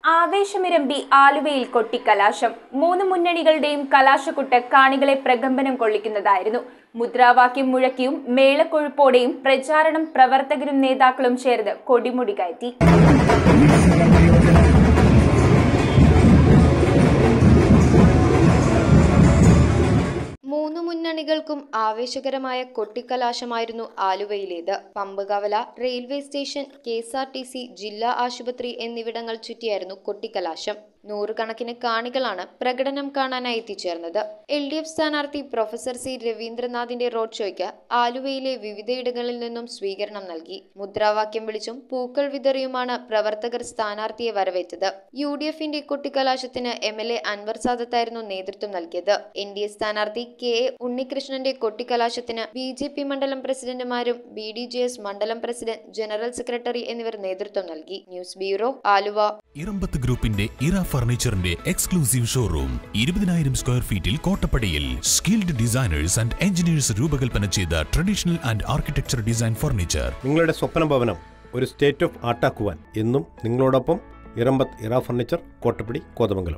ആവേശമിരമ്പി ആലുവയിൽ കൊട്ടിക്കലാശം മൂന്ന് മുന്നണികളുടെയും കലാശക്കുട്ട് കാണികളെ പ്രകമ്പനം കൊള്ളിക്കുന്നതായിരുന്നു മുദ്രാവാക്യം മുഴക്കിയും മേളക്കൊഴുപ്പോടെയും പ്രചാരണം പ്രവർത്തകരും നേതാക്കളും ചേർന്ന് കൊടിമുടി കയറ്റി മൂന്ന് മുന്നണികൾക്കും ആവേശകരമായ കൊട്ടിക്കലാശമായിരുന്നു ആലുവയിലേത് പമ്പ് കവല railway station K S R T C ജില്ലാ ആശുപത്രി എന്നിവിടങ്ങൾ ചുറ്റിയായിരുന്നു കൊട്ടിക്കലാശം നൂറുകണക്കിന് കാണികളാണ് പ്രകടനം കാണാനായി എത്തിച്ചേർന്നത് എൽ ഡി എഫ് സ്ഥാനാർത്ഥി പ്രൊഫസർ സി രവീന്ദ്രനാഥിന്റെ റോഡ് ഷോയ്ക്ക് ആലുവയിലെ വിവിധയിടങ്ങളിൽ നിന്നും സ്വീകരണം നൽകി മുദ്രാവാക്യം വിളിച്ചും പൂക്കൾ വിതറിയുമാണ് പ്രവർത്തകർ സ്ഥാനാർത്ഥിയെ വരവേറ്റത് യു ഡി എഫിന്റെ കൊട്ടിക്കലാശത്തിന് എം എൽ എ അൻവർ സാദത്തായിരുന്നു നേതൃത്വം നൽകിയത് എൻ ഡി എ സ്ഥാനാർത്ഥി കെ എ ഉണ്ണികൃഷ്ണന്റെ കൊട്ടിക്കലാശത്തിന് ബി ജെ പി മണ്ഡലം പ്രസിഡന്റുമാരും ബി ഡി ജെ എസ് മണ്ഡലം പ്രസിഡന്റ് ജനറൽ സെക്രട്ടറി എന്നിവർ നേതൃത്വം നൽകി ന്യൂസ് ബ്യൂറോ ആലുവ ഇറമ്പത്ത് ഗ്രൂപ്പിന്റെ ഇറ ഫർണിച്ചറിന്റെ എക്സ്ക്ലൂസീവ് ഷോറൂം ഇരുപതിനായിരം സ്ക്വയർ ഫീറ്റിൽ കോട്ടപ്പടിയിൽ സ്കിൽഡ് ഡിസൈനേഴ്സ് ആൻഡ് എഞ്ചിനീയേഴ്സ് രൂപകൽപ്പന ചെയ്ത traditional and architecture design furniture നിങ്ങളുടെ സ്വപ്ന ഭവനം ഒരു സ്റ്റേറ്റ് ഓഫ് ആർട്ടാക്കുവാൻ എന്നും നിങ്ങളോടൊപ്പം ഇറമ്പത്ത് ഇറ ഫർണിച്ചർ കോട്ടപ്പടി കോതമംഗലം